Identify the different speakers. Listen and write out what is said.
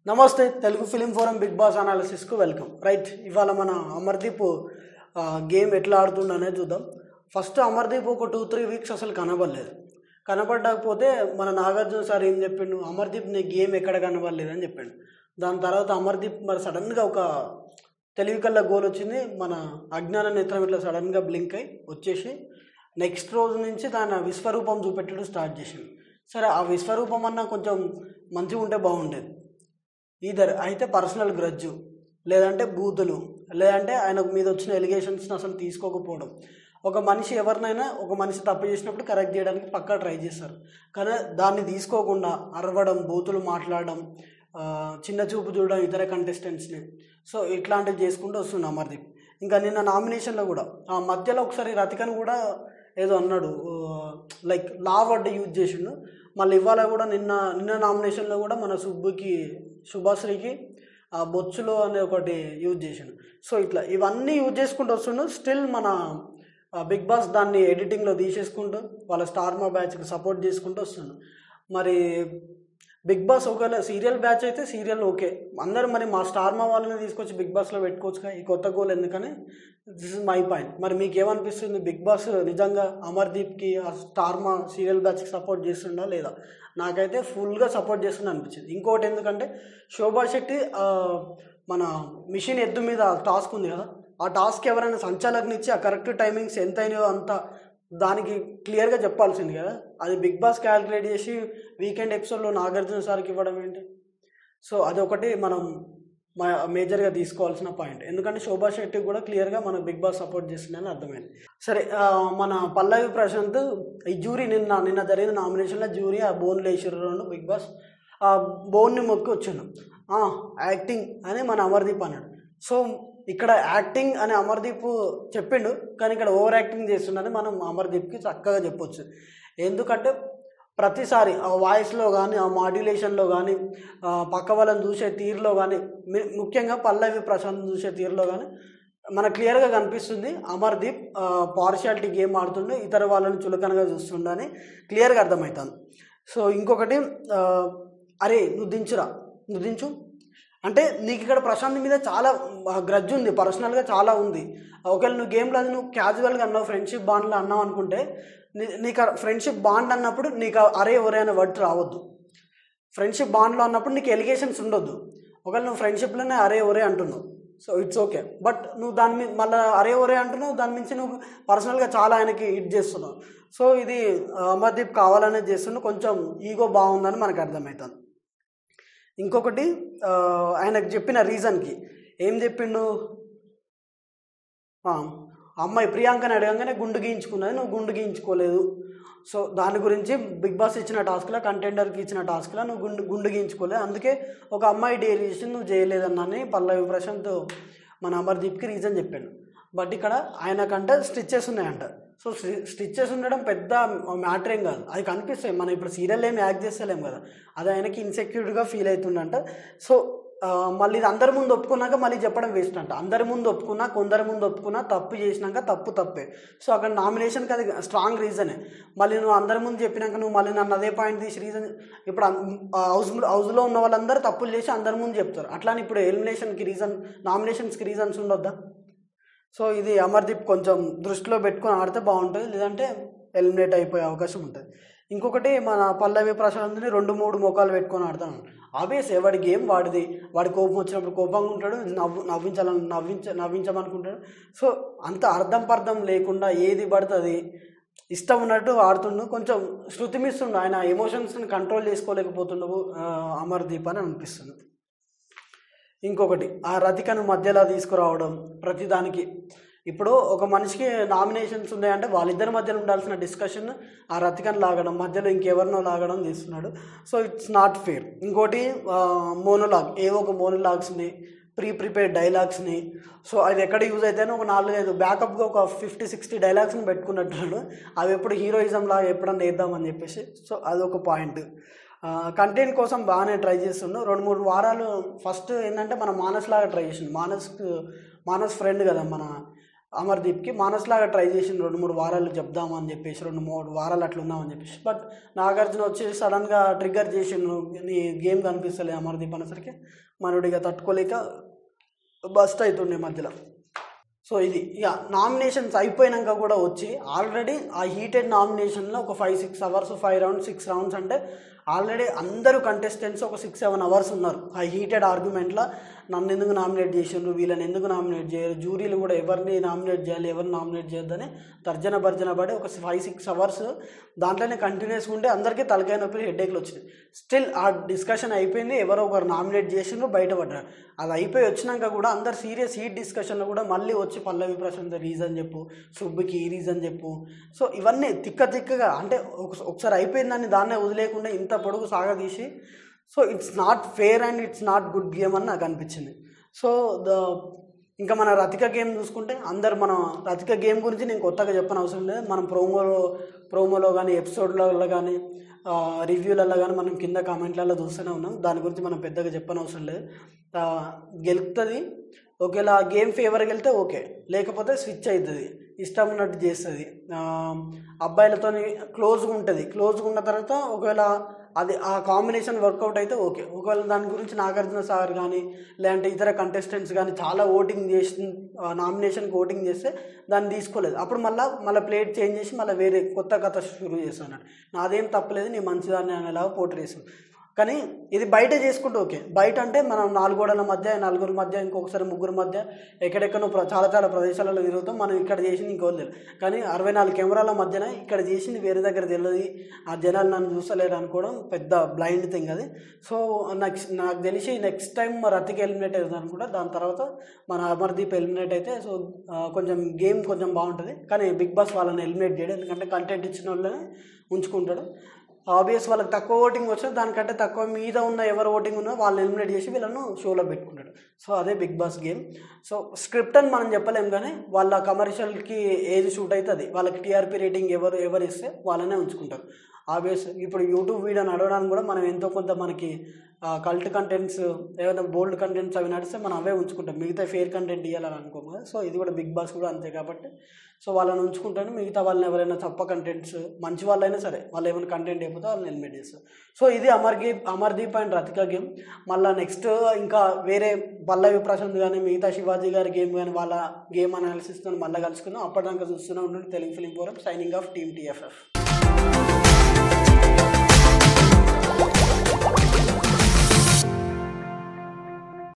Speaker 1: నమస్తే Telugu film forum Bigg Boss అనాలిసిస్కు welcome right ఇవాళ మన అమర్దీప్ ఆ, గేమ్ ఎట్లా ఆడుతుండ అనేది చూద్దాం ఫస్ట్ అమర్దీప్ ఒక టూ త్రీ వీక్స్ అసలు కనబడలేదు కనబడకపోతే మన నాగార్జున సార్ ఏం చెప్పిండు అమర్దీప్ నీ గేమ్ ఎక్కడ కనబడలేదు అని చెప్పిండు దాని తర్వాత అమర్దీప్ మరి సడన్గా ఒక తెలివి కల్లా గోల్ వచ్చింది మన అజ్ఞాన నేత్రం ఇట్లా సడన్గా బ్లింక్ అయి వచ్చేసి నెక్స్ట్ రోజు నుంచి దాని విశ్వరూపం చూపెట్టడం స్టార్ట్ చేసింది సరే ఆ విశ్వరూపం అన్న కొంచెం మంచిగా ఉంటే బాగుండేది ఈధర్ అయితే పర్సనల్ గ్రజ్జు లేదంటే బూతులు లేదంటే ఆయన మీద వచ్చిన ఎలిగేషన్స్ని అసలు తీసుకోకపోవడం ఒక మనిషి ఎవరినైనా ఒక మనిషి తప్పు చేసినప్పుడు కరెక్ట్ చేయడానికి పక్కా ట్రై చేస్తారు కానీ దాన్ని తీసుకోకుండా అరవడం బూతులు మాట్లాడడం ఆ, చిన్న చూపు చూడడం ఇతర కంటెస్టెంట్స్ని సో ఇట్లాంటివి చేసుకుంటూ వస్తుంది అమర్దీప్ ఇంకా నిన్న నామినేషన్లో కూడా ఆ మధ్యలో ఒకసారి రతికను కూడా ఏదో అన్నాడు లైక్ లా వర్డ్ యూజ్ చేసిండు మళ్ళీ ఇవాళ కూడా నిన్న నిన్న నామినేషన్లో కూడా మన సుబ్బుకి శుభశ్రీకి ఆ బొచ్చులో అనే ఒకటి యూజ్ చేసిండు సో ఇట్లా ఇవన్నీ యూజ్ చేసుకుంటూ వస్తుండు స్టిల్ మన బిగ్ బాస్ దాన్ని ఎడిటింగ్లో తీసేసుకుంటూ వాళ్ళ స్టార్ మా బ్యాచ్కి సపోర్ట్ చేసుకుంటూ వస్తుండు మరి బిగ్ బాస్ ఒకవేళ సీరియల్ బ్యాచ్ అయితే సీరియల్ ఓకే అందరూ మరి మా స్టార్ మా వాళ్ళని తీసుకొచ్చి బిగ్ బాస్లో పెట్టుకోవచ్చుగా ఈ కొత్త గోల్ ఎందుకని దిస్ ఇస్ మై పాయింట్ మరి మీకు ఏమనిపిస్తుంది బిగ్ బాస్ నిజంగా అమర్దీప్కి ఆ స్టార్ మా సీరియల్ బ్యాచ్కి సపోర్ట్ చేస్తుండా లేదా నాకైతే ఫుల్గా సపోర్ట్ చేస్తుండ అనిపించింది ఇంకోటి ఎందుకంటే శోభా శెట్టి ఆ, మన మిషన్ ఎద్దు మీద టాస్క్ ఉంది కదా ఆ టాస్క్ ఎవరైనా సంచాలకుని ఇచ్చి ఆ కరెక్ట్ టైమింగ్స్ ఎంత అయినాయో అంత దానికి క్లియర్గా చెప్పాల్సింది కదా అది బిగ్ బాస్ క్యాలిక్యులేట్ చేసి వీకెండ్ ఎపిసోడ్లో నాగార్జున సార్కి ఇవ్వడం ఏంటి సో అదొకటి మనం మా మేజర్గా తీసుకోవాల్సిన పాయింట్ ఎందుకంటే శోభా శెట్టి కూడా క్లియర్గా మన బిగ్ బాస్ సపోర్ట్ చేస్తుందని అర్థమైంది సరే ఆ, మన పల్లవి ప్రశాంత్ ఈ జ్యూరీ నిన్న నిన్న జరిగిన నామినేషన్లో జ్యూరీ ఆ బోన్ లేచిర్రు బిగ్ బాస్ ఆ బోన్ని మొక్కి వచ్చాను యాక్టింగ్ అని మన అమర్దీప్ అన్నాడు సో ఇక్కడ యాక్టింగ్ అని అమర్దీప్ చెప్పిండు కానీ ఇక్కడ ఓవర్ యాక్టింగ్ చేస్తుండని మనం అమర్దీప్కి చక్కగా చెప్పొచ్చు ఎందుకంటే ప్రతిసారి ఆ వాయిస్లో కానీ ఆ మాడ్యులేషన్లో కానీ పక్క వాళ్ళని చూసే తీరులో కానీ మి- ముఖ్యంగా పల్లవి ప్రశాంత్ చూసే తీరులో కానీ మనకు క్లియర్గా కనిపిస్తుంది అమర్దీప్ పార్షియాలిటీ గేమ్ ఆడుతుండు ఇతర వాళ్ళని చులకనగా చూస్తుండని క్లియర్గా అర్థమవుతుంది సో ఇంకొకటి ఆ, అరే నువ్వు దించురా నువ్వు దించు అంటే నీకు ఇక్కడ ప్రశాంత్ మీద చాలా గ్రడ్జ్ ఉంది పర్సనల్గా చాలా ఉంది ఒకవేళ నువ్వు గేమ్లో అది నువ్వు క్యాజువల్గా అన్నావు ఫ్రెండ్షిప్ బాండ్లో అన్నావు అనుకుంటే నీ- నీకు ఫ్రెండ్షిప్ బాండ్ అన్నప్పుడు నీకు ఆ అరే ఒరే అనే వర్డ్ రావద్దు ఫ్రెండ్షిప్ బాండ్లో అన్నప్పుడు నీకు ఎలిగేషన్స్ ఉండొద్దు ఒకవేళ నువ్వు ఫ్రెండ్షిప్లోనే అరే ఒరే అంటున్నావు సో ఇట్స్ ఓకే బట్ నువ్వు దాని మీద మళ్ళీ అరే ఒరే అంటున్నావు దాని మించి నువ్వు పర్సనల్గా చాలా ఆయనకి హిట్ చేస్తున్నావు సో ఇది ఆ, అమర్దీప్ కావాలనే చేస్తున్నావు కొంచెం ఈగో బాగుందని మనకు అర్థమవుతుంది ఇంకొకటి ఆ, ఆయనకు చెప్పిన రీజన్కి ఏం చెప్పిండు ఆ, అమ్మాయి ప్రియాంకని అడగంగానే గుండు గీయించుకున్నది నువ్వు గుండు గీయించుకోలేదు సో దాని గురించి బిగ్ బాస్ ఇచ్చిన టాస్క్లో కంటెండర్కి ఇచ్చిన టాస్క్లో నువ్వు గుండు గుండు గీయించుకోలేదు అందుకే ఒక అమ్మాయి డేర్ చేసి నువ్వు చేయలేదన్నాని పల్లవి ప్రశాంత్ మన అమర్దీప్కి రీజన్ చెప్పాడు బట్ ఇక్కడ ఆయనకంటే స్టిచ్చెస్ ఉన్నాయంట సో స్టిచ్చెస్ ఉండడం పెద్ద మ్యాటర్ ఏం కాదు అది కనిపిస్తాయి మనం ఇప్పుడు సీరియల్ ఏమి యాక్ట్ చేస్తలేం కదా అది ఆయనకి ఇన్సెక్యూర్డ్గా ఫీల్ అవుతుందంట సో ఆ, మళ్ళీ ఇది అందరి ముందు ఒప్పుకున్నాక మళ్ళీ చెప్పడం వేస్ట్ అంట అందరి ముందు ఒప్పుకున్నా కొందరి ముందు ఒప్పుకున్నా తప్పు చేసినాక తప్పు తప్పే సో అక్కడ నామినేషన్కి అది స్ట్రాంగ్ రీజనే మళ్ళీ నువ్వు అందరి ముందు చెప్పినాక నువ్వు మళ్ళీ నన్ను అదే పాయింట్ తీసి రీజన్ ఇప్పుడు హౌస్ హౌస్లో ఉన్న వాళ్ళందరూ తప్పులు చేసి అందరి ముందు చెప్తారు అట్లానే ఇప్పుడు ఎలిమినేషన్కి రీజన్ నామినేషన్స్కి రీజన్స్ ఉండొద్దా సో ఇది అమర్దీప్ కొంచెం దృష్టిలో పెట్టుకొని ఆడితే బాగుంటుంది లేదంటే ఎలిమినేట్ అయిపోయే అవకాశం ఉంటుంది ఇంకొకటి మన పల్లవి ప్రశాంత్ని రెండు మూడు ముఖాలు పెట్టుకొని ఆడతాను ఆబ్వియస్ ఎవడి గేమ్ వాడిది వాడి కోపం వచ్చినప్పుడు కోపంగా ఉంటాడు నవ్వు నవ్వించాలని నవ్వించ నవ్వించమనుకుంటాడు సో అంత అర్థం పర్థం లేకుండా ఏది పడుతుంది ఇష్టం ఉన్నట్టు ఆడుతుండు కొంచెం శృతి మిస్తుండు ఆయన ఎమోషన్స్ని కంట్రోల్ చేసుకోలేకపోతుండవు ఆ, అమర్దీప్ అని అనిపిస్తుంది ఇంకొకటి ఆ రతికను మధ్యలో తీసుకురావడం ప్రతిదానికి ఇప్పుడు ఒక మనిషికి నామినేషన్స్ ఉన్నాయంటే వాళ్ళిద్దరి మధ్యలో ఉండాల్సిన డిస్కషన్ ఆ రతికను లాగడం మధ్యలో ఇంకెవరినో లాగడం చేస్తున్నాడు సో ఇట్స్ నాట్ ఫేర్ ఇంకోటి మోనోలాగ్ ఏవో ఒక మోనోలాగ్స్ని ప్రీ ప్రిపేర్డ్ డైలాగ్స్ని సో అది ఎక్కడ యూజ్ అయితేనే ఒక నాలుగైదు బ్యాకప్గా ఒక ఫిఫ్టీ సిక్స్టీ డైలాగ్స్ని పెట్టుకున్నట్టున్నాడు అవి ఎప్పుడు హీరోయిజం లాగా ఎప్పుడన్నా వేద్దామని చెప్పేసి సో అదొక పాయింట్ కంటెంట్ కోసం బాగానే ట్రై చేస్తుండు రెండు మూడు వారాలు ఫస్ట్ ఏంటంటే మన మానస్ లాగా ట్రై చేసిండు మానస్ మానస్ ఫ్రెండ్ కదా మన అమర్దీప్కి మానస్లాగా ట్రై చేసిన రెండు మూడు వారాలు చెప్దామని అని చెప్పేసి రెండు మూడు వారాలు అట్లా ఉందామని చెప్పేసి బట్ నాగార్జున వచ్చి సడన్గా ట్రిగ్గర్ చేసిండు నీ గేమ్ కనిపిస్తలేదు అమర్దీప్ అనేసరికి మనోడిగా తట్టుకోలేక బస్ట్ అవుతుండే మధ్యలో సో ఇది ఇక నామినేషన్స్ అయిపోయినాక కూడా వచ్చి ఆల్రెడీ ఆ హీటెడ్ నామినేషన్లో ఒక five six hours five rounds six rounds అంటే ఆల్రెడీ అందరూ కంటెస్టెంట్స్ ఒక సిక్స్ సెవెన్ అవర్స్ ఉన్నారు ఆ హీటెడ్ ఆర్గ్యుమెంట్లో నన్ను ఎందుకు నామినేట్ చేసిండ్రు వీళ్ళని ఎందుకు నామినేట్ చేయరు జూరీలు కూడా ఎవరిని నామినేట్ చేయాలి ఎవరిని నామినేట్ చేయొద్దని తర్జన భర్జన పడి ఒక ఫైవ్ సిక్స్ అవర్స్ దాంట్లోనే కంటిన్యూస్ ఉంటే అందరికీ తలకాయ నొప్పి హెడేక్లు వచ్చినాయి స్టిల్ ఆ డిస్కషన్ అయిపోయింది ఎవరో ఒకరు నామినేట్ చేసిండ్రు బయటపడ్డారు అది అయిపోయి వచ్చినాక కూడా అందరు సీరియస్ హీట్ డిస్కషన్లో కూడా మళ్ళీ వచ్చి పల్లవి ప్రశాంత్ రీజన్ చెప్పు సుబ్బుకి ఈ రీజన్ చెప్పు సో ఇవన్నీ తిక్క తిక్కగా అంటే ఒక- ఒకసారి అయిపోయిందని దాన్నే వదిలేకుండా ఇంత పొడుగు సాగదీసి so it's not fair and it's not good game అని నాకు అనిపించింది సో ద ఇంకా మన రతిక గేమ్ చూసుకుంటే అందరు మన రతిక గేమ్ గురించి నేను కొత్తగా చెప్పని అవసరం లేదు మనం ప్రోమోలో ప్రోమోలో కానీ ఎపిసోడ్లలో కానీ రివ్యూలలో కానీ మనం కింద కామెంట్లలో చూస్తూనే ఉన్నాం దాని గురించి మనం పెద్దగా చెప్పని అవసరం లేదు ఆ, గెలుస్తుంది ఒకవేళ గేమ్ ఫేవర్కి వెళ్తే ఓకే లేకపోతే స్విచ్ అవుతుంది ఇష్టం ఉన్నట్టు చేస్తుంది అబ్బాయిలతో క్లోజ్గా ఉంటుంది క్లోజ్గా ఉన్న తర్వాత ఒకవేళ అది ఆ కాంబినేషన్ వర్కౌట్ అయితే ఓకే ఒకవేళ దాని గురించి నాగార్జున సార్ కానీ లేదంటే ఇతర కంటెస్టెంట్స్ కానీ చాలా ఓటింగ్ చేసి నామినేషన్కి ఓటింగ్ చేస్తే దాన్ని తీసుకోలేదు అప్పుడు మళ్ళీ మళ్ళీ ప్లేట్ చేంజ్ చేసి మళ్ళీ వేరే కొత్త కథ షురూ చేస్తాను నాదేం తప్పలేదు నీ మంచిదాన్ని అనేలాగా పోటీ చేసాను కానీ ఇది బయట చేసుకుంటే ఓకే బయట అంటే మనం నాలుగు గోడల మధ్య నలుగురి మధ్య ఇంకొకసారి ముగ్గురు మధ్య ఎక్కడెక్కడో ప్ర- చాలా చాలా ప్రదేశాలలో తిరుగుతాం మనం ఇక్కడ చేసింది ఇంకో తెలియదు కానీ అరవై నాలుగు కెమెరాల మధ్యన ఇక్కడ చేసింది వేరే దగ్గర తెలియదు ఆ జనాలు నన్ను చూసలేరు అనుకోవడం పెద్ద బ్లైండ్ థింగ్ అది సో నెక్స్ట్ నాకు తెలిసి నెక్స్ట్ టైం రతికి ఎలిమినేట్ అవుతుంది అనుకుంటా దాని తర్వాత మన అమర్దీప్ ఎలిమినేట్ అయితే సో ఆ, కొంచెం గేమ్ కొంచెం బాగుంటుంది కానీ బిగ్ బాస్ వాళ్ళని ఎలిమినేట్ చేయడం ఎందుకంటే కంటెంట్ ఇచ్చిన వాళ్ళని ఉంచుకుంటాడు ఆబ్వియస్ వాళ్ళకి తక్కువ ఓటింగ్ వచ్చినా దానికంటే తక్కువ మీద ఉన్న ఎవరు ఓటింగ్ ఉన్నా వాళ్ళని ఎలిమినేట్ చేసి వీళ్ళను షోలో పెట్టుకుంటాడు సో అదే Bigg Boss game so script అని మనం చెప్పలేం కానీ వాళ్ళ కమర్షియల్కి ఏది షూట్ అయితే అది వాళ్ళకి టీఆర్పీ రేటింగ్ ఎవరు ఎవరు ఇస్తే వాళ్ళనే ఉంచుకుంటారు ఆబ్వియస్ ఇప్పుడు యూట్యూబ్ వీడియో నడవడానికి కూడా మనం ఎంతో కొంత మనకి కల్ట్ కంటెంట్స్ ఏదైనా బోల్డ్ కంటెంట్స్ అవి నడిస్తే మనం అవే ఉంచుకుంటాం మిగతా ఫేర్ కంటెంట్ ఇవ్వాలని అనుకోము కదా సో ఇది కూడా బిగ్ బాస్ కూడా అంతే కాబట్టి సో వాళ్ళని ఉంచుకుంటాను మిగతా వాళ్ళని ఎవరైనా తప్ప కంటెంట్స్ మంచి వాళ్ళైనా సరే వాళ్ళు ఏమైనా కంటెంట్ అయిపోతే వాళ్ళని ఎలిమినేట్ చేస్తారు సో ఇది Amar game Amardeep and Rathika game మళ్ళీ నెక్స్ట్ ఇంకా వేరే పల్లవి ప్రశాంత్ కానీ మిగతా శివాజీ గారి గేమ్ కానీ వాళ్ళ గేమ్ అనాలిసిస్తో మళ్ళీ కలుసుకుందాం అప్పటిదాకా చూస్తూనే ఉండండి Telugu film forum signing off team TFF